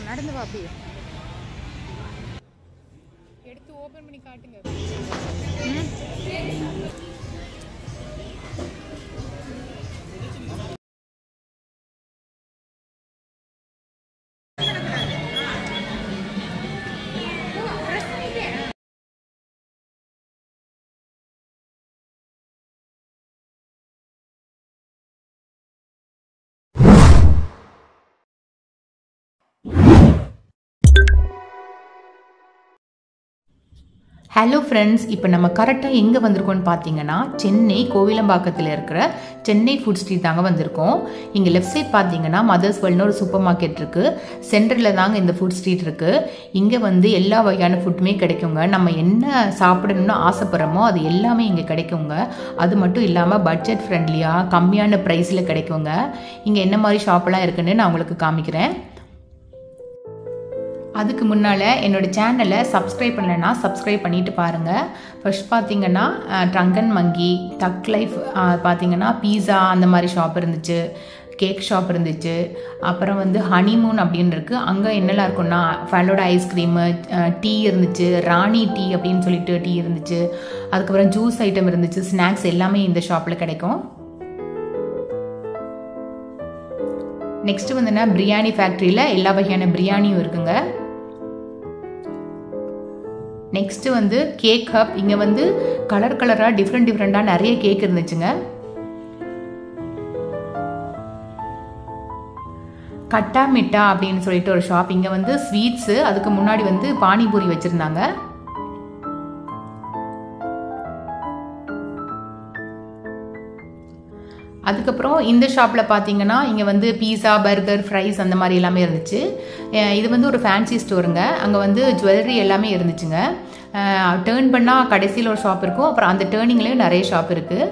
நடந்து வா அப்படியே எடுத்து ஓபன் பண்ணி காட்டுங்க ஹலோ ஃப்ரெண்ட்ஸ் இப்போ நம்ம கரெக்டாக எங்கே வந்திருக்கோம்னு பார்த்தீங்கன்னா சென்னை கோவிலம்பாக்கத்தில் இருக்கிற சென்னை ஃபுட் ஸ்ட்ரீட் தாங்க வந்திருக்கோம் இங்கே லெஃப்ட் சைட் பார்த்தீங்கன்னா மதர்ஸ் வேர்ல்ட்னு ஒரு சூப்பர் மார்க்கெட் இருக்குது சென்டரில் தாங்க இந்த ஃபுட் ஸ்ட்ரீட் இருக்குது இங்கே வந்து எல்லா வகையான ஃபுட்டுமே கிடைக்குங்க நம்ம என்ன சாப்பிடணும்னு ஆசைப்படுறோமோ அது எல்லாமே இங்கே கிடைக்குங்க அது மட்டும் இல்லாமல் பட்ஜெட் ஃப்ரெண்ட்லியாக கம்மியான ப்ரைஸில் கிடைக்குங்க இங்கே என்ன மாதிரி ஷாப்லாம் இருக்குன்னு நான் உங்களுக்கு காமிக்கிறேன் அதுக்கு முன்னால் என்னோட சேனலை சப்ஸ்கிரைப் பண்ணலைன்னா சப்ஸ்கிரைப் பண்ணிட்டு பாருங்கள் ஃபர்ஸ்ட் பார்த்தீங்கன்னா ட்ரங்கன் மங்கி டக் லைஃப் பார்த்தீங்கன்னா பீஸா அந்த மாதிரி ஷாப் இருந்துச்சு கேக் ஷாப் இருந்துச்சு அப்புறம் வந்து ஹனிமூன் அப்படின்னு இருக்குது அங்கே என்னெல்லாம் இருக்குன்னா ஃபலோட ஐஸ்கிரீமு டீ இருந்துச்சு ராணி டீ அப்படின்னு சொல்லிட்டு டீ இருந்துச்சு அதுக்கப்புறம் ஜூஸ் ஐட்டம் இருந்துச்சு ஸ்நாக்ஸ் எல்லாமே இந்த ஷாப்பில் கிடைக்கும் நெக்ஸ்ட் வந்துன்னா பிரியாணி ஃபேக்ட்ரியில் எல்லா வகையான பிரியாணியும் இருக்குங்க நெக்ஸ்ட் வந்து கேக் ஹப் இங்கே வந்து கலர் கலராக டிஃப்ரெண்ட் டிஃப்ரெண்ட்டாக நிறைய கேக் இருந்துச்சுங்க கட்டா மிட்டா அப்படின்னு சொல்லிட்டு ஒரு ஷாப் இங்கே வந்து ஸ்வீட்ஸு அதுக்கு முன்னாடி வந்து பானிபூரி வச்சுருந்தாங்க அதுக்கப்புறம் இந்த ஷாப்பில் பார்த்தீங்கன்னா இங்கே வந்து பீஸா பர்கர் ஃப்ரைஸ் அந்த மாதிரி எல்லாமே இருந்துச்சு இது வந்து ஒரு ஃபேன்சி ஸ்டோருங்க அங்கே வந்து ஜுவல்லரி எல்லாமே இருந்துச்சுங்க டேர்ன் பண்ணால் கடைசியில் ஒரு ஷாப் இருக்கும் அப்புறம் அந்த டேர்னிங்லேயும் நிறைய ஷாப் இருக்குது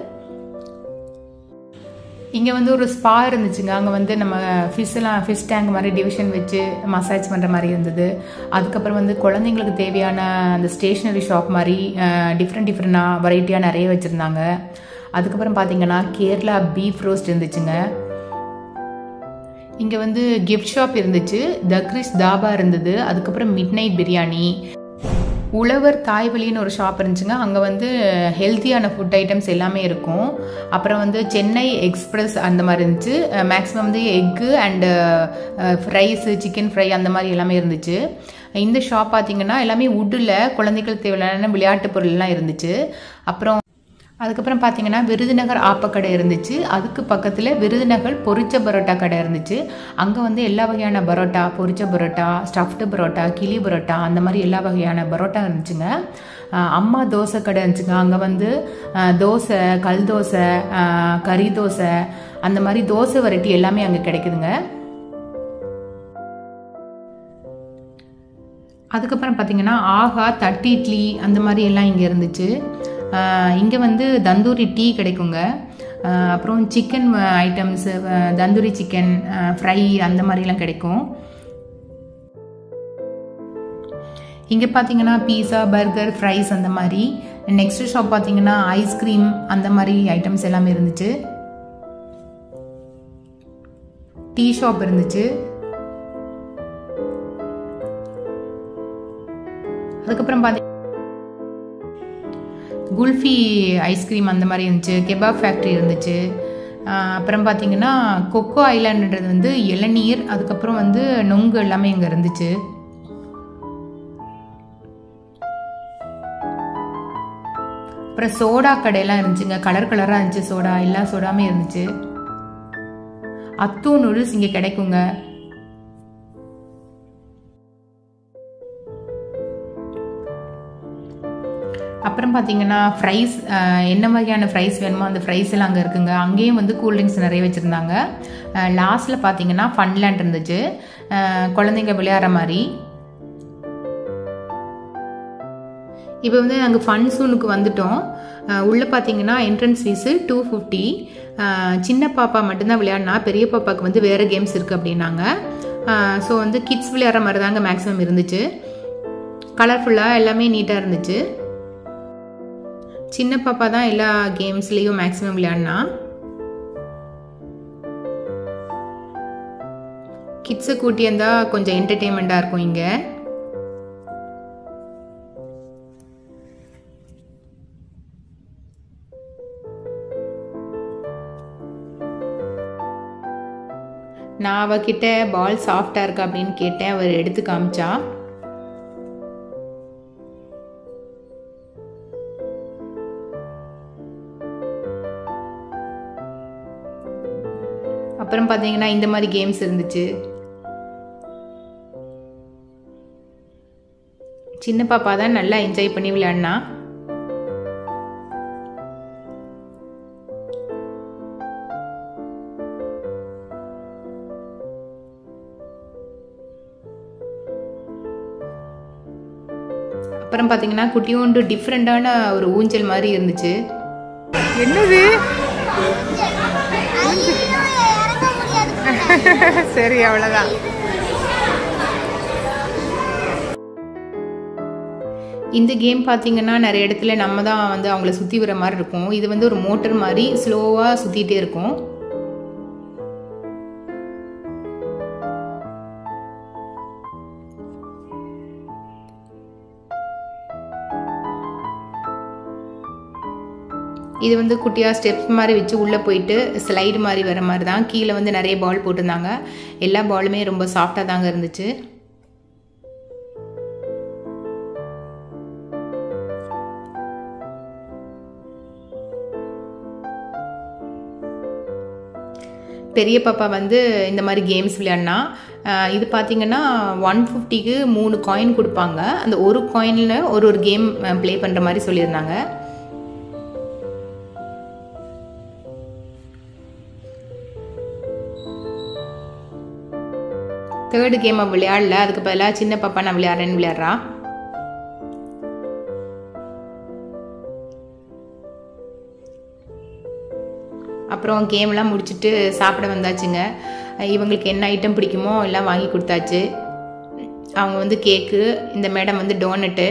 இங்கே வந்து ஒரு ஸ்பா இருந்துச்சுங்க அங்கே வந்து நம்ம ஃபிஷ்ஷெல்லாம் ஃபிஷ் டேங்க் மாதிரி டிவிஷன் வச்சு மசாஜ் பண்ணுற மாதிரி இருந்தது அதுக்கப்புறம் வந்து குழந்தைங்களுக்கு தேவையான அந்த ஸ்டேஷ்னரி ஷாப் மாதிரி டிஃப்ரெண்ட் டிஃப்ரெண்டாக வெரைட்டியாக நிறைய வச்சுருந்தாங்க அதுக்கப்புறம் பார்த்தீங்கன்னா கேரளா பீஃப் ரோஸ்ட் இருந்துச்சுங்க இங்கே வந்து கிஃப்ட் ஷாப் இருந்துச்சு தக்ரிஷ் தாபா இருந்தது அதுக்கப்புறம் மிட் நைட் பிரியாணி உழவர் தாய்வழின்னு ஒரு ஷாப் இருந்துச்சுங்க அங்கே வந்து ஹெல்த்தியான ஃபுட் ஐட்டம்ஸ் எல்லாமே இருக்கும் அப்புறம் வந்து சென்னை எக்ஸ்பிரஸ் அந்த மாதிரி இருந்துச்சு மேக்ஸிமம் வந்து egg and fries chicken fry அந்த மாதிரி எல்லாமே இருந்துச்சு இந்த ஷாப் பார்த்தீங்கன்னா எல்லாமே உட்டில் குழந்தைகள் தேவையான விளையாட்டு பொருள்லாம் இருந்துச்சு அப்புறம் அதுக்கப்புறம் பார்த்தீங்கன்னா விருதுநகர் ஆப்பக்கடை இருந்துச்சு அதுக்கு பக்கத்தில் விருதுநகர் பொரிச்ச பரோட்டா கடை இருந்துச்சு அங்கே வந்து எல்லா வகையான பரோட்டா பொரிச்ச பரோட்டா ஸ்டஃப்டு பரோட்டா கிளி பரோட்டா அந்த மாதிரி எல்லா வகையான பரோட்டா இருந்துச்சுங்க அம்மா தோசை கடை இருந்துச்சுங்க அங்கே வந்து தோசை கல் தோசை கறி தோசை அந்த மாதிரி தோசை வெரைட்டி எல்லாமே அங்கே கிடைக்குதுங்க அதுக்கப்புறம் பார்த்தீங்கன்னா ஆஹா தட்டு இட்லி அந்த மாதிரி எல்லாம் இங்கே இருந்துச்சு இங்கே வந்து தந்தூரி டீ கிடைக்குங்க அப்புறம் chicken items tandoori chicken fry அந்த மாதிரிலாம் கிடைக்கும் இங்கே பார்த்தீங்கன்னா பீஸா பர்கர் ஃப்ரைஸ் அந்த மாதிரி நெக்ஸ்ட் ஷாப் பார்த்தீங்கன்னா ஐஸ்கிரீம் அந்த மாதிரி ஐட்டம்ஸ் எல்லாமே இருந்துச்சு டீ ஷாப் இருந்துச்சு அதுக்கப்புறம் பார்த்தீங்கன்னா குல்ஃபி ஐஸ்கிரீம் அந்த மாதிரி இருந்துச்சு கெபாப் ஃபேக்ட்ரி இருந்துச்சு அப்புறம் பார்த்தீங்கன்னா கொக்கோ ஐலாண்டுன்றது வந்து இளநீர் அதுக்கப்புறம் வந்து நொங்கு எல்லாமே இங்கே இருந்துச்சு அப்புறம் சோடா கடையெல்லாம் இருந்துச்சுங்க கலர் கலராக இருந்துச்சு சோடா எல்லா சோடாமே இருந்துச்சு அத்தூ நூடுல்ஸ் இங்கே கிடைக்குங்க அப்புறம் பார்த்தீங்கன்னா ஃப்ரைஸ் என்ன வகையான ஃப்ரைஸ் வேணுமோ அந்த ஃப்ரைஸ் எல்லாம் அங்கே இருக்குங்க அங்கேயும் வந்து கூல்ட்ரிங்க்ஸ் நிறைய வச்சுருந்தாங்க லாஸ்ட்டில் பார்த்தீங்கன்னா ஃபன்லேண்ட் இருந்துச்சு குழந்தைங்க விளையாடுற மாதிரி இப்போ வந்து நாங்கள் ஃபன் சூனுக்கு வந்துட்டோம் உள்ளே பார்த்தீங்கன்னா என்ட்ரன்ஸ் ஃபீஸு டூ ஃபிஃப்டி சின்ன பாப்பா மட்டும்தான் விளையாடினா பெரிய பாப்பாவுக்கு வந்து வேறு கேம்ஸ் இருக்குது அப்படின்னாங்க ஸோ வந்து கிட்ஸ் விளையாடுற மாதிரி தாங்க மேக்ஸிமம் இருந்துச்சு கலர்ஃபுல்லாக எல்லாமே நீட்டாக இருந்துச்சு சின்ன பாப்பா தான் எல்லா கேம்ஸ்லேயும் மேக்ஸிமம் விளையாடினா கிட்ஸை கூட்டி இருந்தால் கொஞ்சம் என்டர்டெயின்மெண்ட்டாக இருக்கும் இங்கே நான் அவகிட்ட பால் சாஃப்டாக இருக்கா அப்படின்னு கேட்டேன் அவர் எடுத்து காமிச்சா அப்புறம் பார்த்தீங்கன்னா இந்த மாதிரி கேம்ஸ் இருந்துச்சு சின்ன பாப்பா தான் நல்லா என்ஜாய் பண்ணி விளையாடினா அப்புறம் பார்த்தீங்கன்னா குட்டியோண்டு டிஃப்ரெண்ட்டான ஒரு ஊஞ்சல் மாதிரி இருந்துச்சு என்னது சரி அவ்வளோதான் இந்த கேம் பார்த்தீங்கன்னா நிறைய இடத்துல நம்ம தான் வந்து அவங்கள சுற்றி வர மாதிரி இருக்கும் இது வந்து ஒரு மோட்டர் மாதிரி ஸ்லோவாக சுற்றிட்டே இருக்கும் இது வந்து குட்டியாக ஸ்டெப்ஸ் மாதிரி வச்சு உள்ளே போயிட்டு ஸ்லைடு மாதிரி வர மாதிரி தான் கீழே வந்து நிறைய பால் போட்டிருந்தாங்க எல்லா பாலுமே ரொம்ப சாஃப்டாக தாங்க இருந்துச்சு பெரிய பாப்பா வந்து இந்த மாதிரி கேம்ஸ் விளையாடினா அஹ் இது பார்த்தீங்கன்னா ஒன் ஃபிஃப்டிக்கு மூணு காயின் கொடுப்பாங்க அந்த ஒரு காயினில் ஒரு ஒரு கேம் ப்ளே பண்ணுற மாதிரி சொல்லியிருந்தாங்க தேர்டு கேம் அவள் விளையாடல அதுக்கு பதிலாக சின்ன பாப்பா நான் விளையாடுறேன்னு விளையாடுறா அப்புறம் கேம்லாம் முடிச்சுட்டு சாப்பிட வந்தாச்சுங்க இவங்களுக்கு என்ன ஐட்டம் பிடிக்குமோ எல்லாம் வாங்கி கொடுத்தாச்சு அவங்க வந்து கேக்கு இந்த மேடம் வந்து டோனட்டு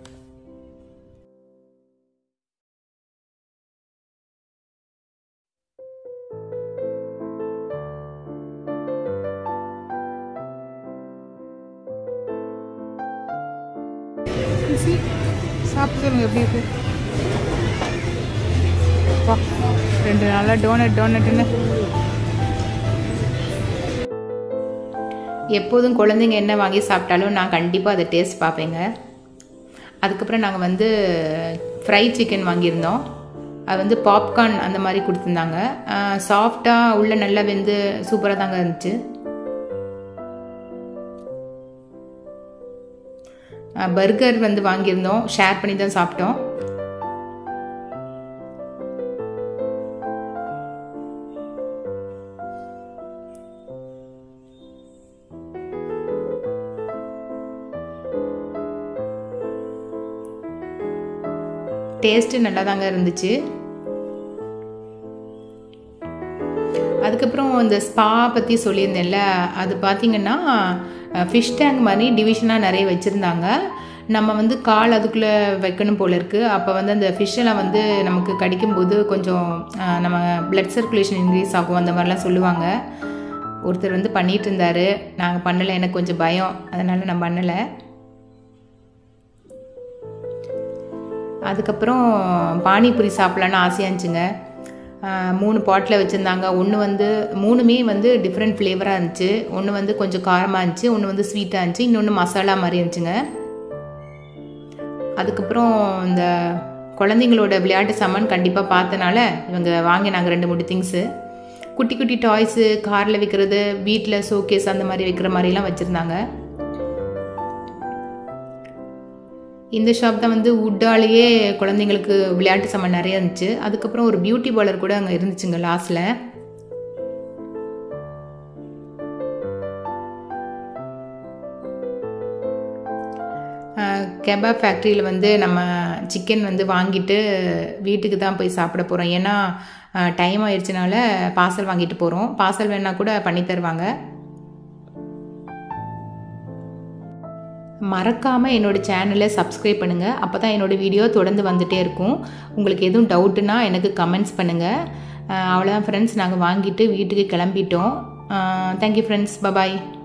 சாப்பிட்டு சொல்லுங்க எப்படி இருக்கு வா ரெண்டு நாளாக டோனட் டோனட்டுன்னு எப்போதும் குழந்தைங்க என்ன வாங்கி சாப்பிட்டாலும் நான் கண்டிப்பாக அதை டேஸ்ட் பார்ப்பேங்க அதுக்கப்புறம் நாங்கள் வந்து ஃப்ரை சிக்கன் வாங்கியிருந்தோம் அது வந்து பாப்கார்ன் அந்த மாதிரி கொடுத்துருந்தாங்க சாஃப்டாக உள்ள நல்லா வெந்து சூப்பராக தாங்க இருந்துச்சு பர்கர் வந்து வாங்கியிருந்தோம் ஷேர் பண்ணி தான் சாப்பிட்டோம் டேஸ்ட்டு நல்லா தாங்க இருந்துச்சு அதுக்கப்புறம் இந்த ஸ்பா பற்றி சொல்லியிருந்தேன்ல அது பார்த்திங்கன்னா ஃபிஷ் டேங்க் மாதிரி டிவிஷனாக நிறைய வச்சுருந்தாங்க நம்ம வந்து கால் அதுக்குள்ளே வைக்கணும் போல இருக்குது அப்போ வந்து அந்த ஃபிஷ்ஷெல்லாம் வந்து நமக்கு கடிக்கும்போது கொஞ்சம் அஹ், நம்ம பிளட் சர்க்குலேஷன் இன்க்ரீஸ் ஆகும் அந்த மாதிரிலாம் சொல்லுவாங்க ஒருத்தர் வந்து பண்ணிகிட்டு இருந்தார் நாங்கள் பண்ணலை எனக்கு கொஞ்சம் பயம் அதனால் நான் பண்ணலை அதுக்கப்புறம் பானிபூரி சாப்பிட்லான்னு ஆசையாக இருந்துச்சுங்க ஆஹ் மூணு பாட்டில் வச்சுருந்தாங்க ஒன்று வந்து மூணுமே வந்து டிஃப்ரெண்ட் ஃப்ளேவராக இருந்துச்சு ஒன்று வந்து கொஞ்சம் காரமாக இருந்துச்சு ஒன்று வந்து ஸ்வீட்டாக இருந்துச்சு இன்னொன்று மசாலா மாதிரி இருந்துச்சுங்க அதுக்கப்புறம் இந்த குழந்தைங்களோட விளையாட்டு சாமான் கண்டிப்பாக பார்த்தனால இவங்க வாங்கினாங்க ரெண்டு மூணு திங்ஸு குட்டி குட்டி டாய்ஸு காரில் வைக்கிறது வீட்டில் ஷோகேஸ் அந்த மாதிரி வைக்கிற மாதிரிலாம் வச்சுருந்தாங்க இந்த ஷாப் தான் வந்து வுட்டாலேயே குழந்தைங்களுக்கு விளையாட்டு சாமான் நிறைய இருந்துச்சு அதுக்கப்புறம் ஒரு பியூட்டி பார்லர் கூட அங்கே இருந்துச்சுங்க லாஸ்டில் கெபாப் ஃபேக்ட்ரியில் வந்து நம்ம சிக்கன் வந்து வாங்கிட்டு வீட்டுக்கு தான் போய் சாப்பிட போகிறோம் ஏன்னா டைம் ஆயிடுச்சுனால பார்சல் வாங்கிட்டு போகிறோம் பார்சல் வேணால் கூட பண்ணி தருவாங்க மறக்காமல் என்னோடய சேனலை சப்ஸ்கிரைப் பண்ணுங்கள் அப்போ தான் என்னோடய வீடியோ தொடர்ந்து வந்துகிட்டே இருக்கும் உங்களுக்கு எதுவும் டவுட்டுனா எனக்கு கமெண்ட்ஸ் பண்ணுங்கள் அவ்வளோதான் ஃப்ரெண்ட்ஸ் நாங்கள் வாங்கிட்டு வீட்டுக்கு கிளம்பிட்டோம் தேங்க்யூ ஃப்ரெண்ட்ஸ் பபாய்